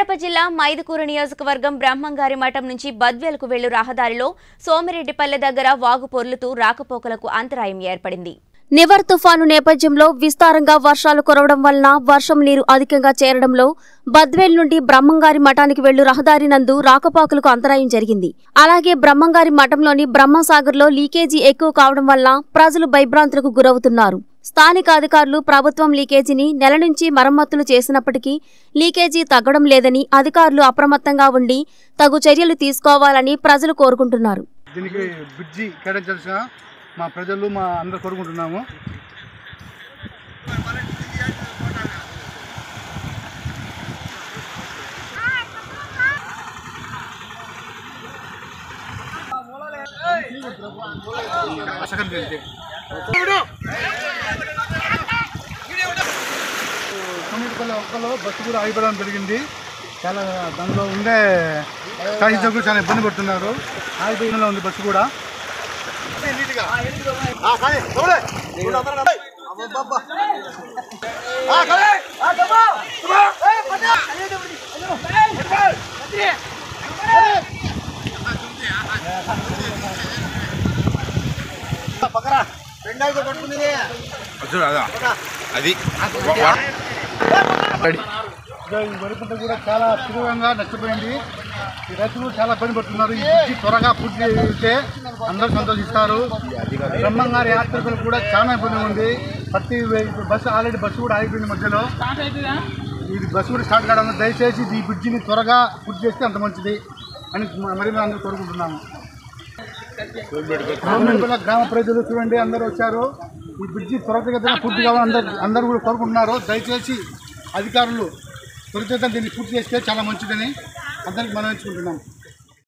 కడప జిల్లా మైదుకూరు నియోజకవర్గం బ్రహ్మంగారి మఠం నుంచి బద్వేలకు వెళ్లు రహదారిలో సోమిరెడ్డిపల్లె దగ్గర వాగు పొర్లుతూ రాకపోకలకు అంతరాయం ఏర్పడింది నివర్ తుఫాను నేపథ్యంలో విస్తారంగా వర్షాలు కురవడం వలన వర్షం నీరు అధికంగా చేరడంలో బద్వేల్ నుండి బ్రహ్మంగారి మఠానికి వెళ్లు రహదారి నందు రాకపోకలకు అంతరాయం జరిగింది అలాగే బ్రహ్మంగారి మఠంలోని బ్రహ్మసాగర్లో లీకేజీ ఎక్కువ కావడం వల్ల ప్రజలు భయభ్రాంతులకు గురవుతున్నారు స్థానిక అధికారులు ప్రభుత్వం లీకేజీని నెల నుంచి మరమ్మతులు చేసినప్పటికీ లీకేజీ తగ్గడం లేదని అధికారులు అప్రమత్తంగా ఉండి తగు చర్యలు తీసుకోవాలని ప్రజలు కోరుకుంటున్నారు దీనికి బ్రిడ్జి కేటాయించాల్సిన మా ప్రజలు మా అందరు కోరుకుంటున్నాము తొమ్మిదిపల్లి ఒక్కలో బస్సు కూడా ఆగిపోవడం జరిగింది చాలా దానిలో ఉండే సాహిత్యం చాలా ఇబ్బంది పడుతున్నారు ఆగిపోయినలో ఉంది బస్సు కూడా చూడు అదా అది ఇక ఈ వరి పంట కూడా చాలా తీవ్రంగా నష్టపోయింది ఈ రైతులు చాలా ఇబ్బంది పడుతున్నారు ఈ బ్రిడ్జి త్వరగా పూర్తి చేస్తే అందరూ సంతోషిస్తారు బ్రహ్మంగారి యాత్రికులు కూడా చాలా ఇబ్బంది ఉంది ప్రతి వే- ఇప్పుడు బస్సు ఆల్రెడీ బస్సు కూడా ఆగిపోయింది మధ్యలో ఇది బస్సు కూడా స్టార్ట్ కావడం దయచేసి ఈ బ్రిడ్జిని త్వరగా పూర్తి చేస్తే అంత మంచిది అని మరి మేము అందరూ కోరుకుంటున్నాము రామనగర గ్రామ ప్రజలు చూడండి అందరూ వచ్చారు ఈ బ్రిడ్జి త్వరితగతిన పూర్తి కావాలని అందరూ అందరూ కూడా కోరుకుంటున్నారు దయచేసి అధికారులు త్వరితగతిన దీన్ని పూర్తి చేస్తే చాలా మంచిదని అందరికి మనం ఎంచుకుంటున్నాం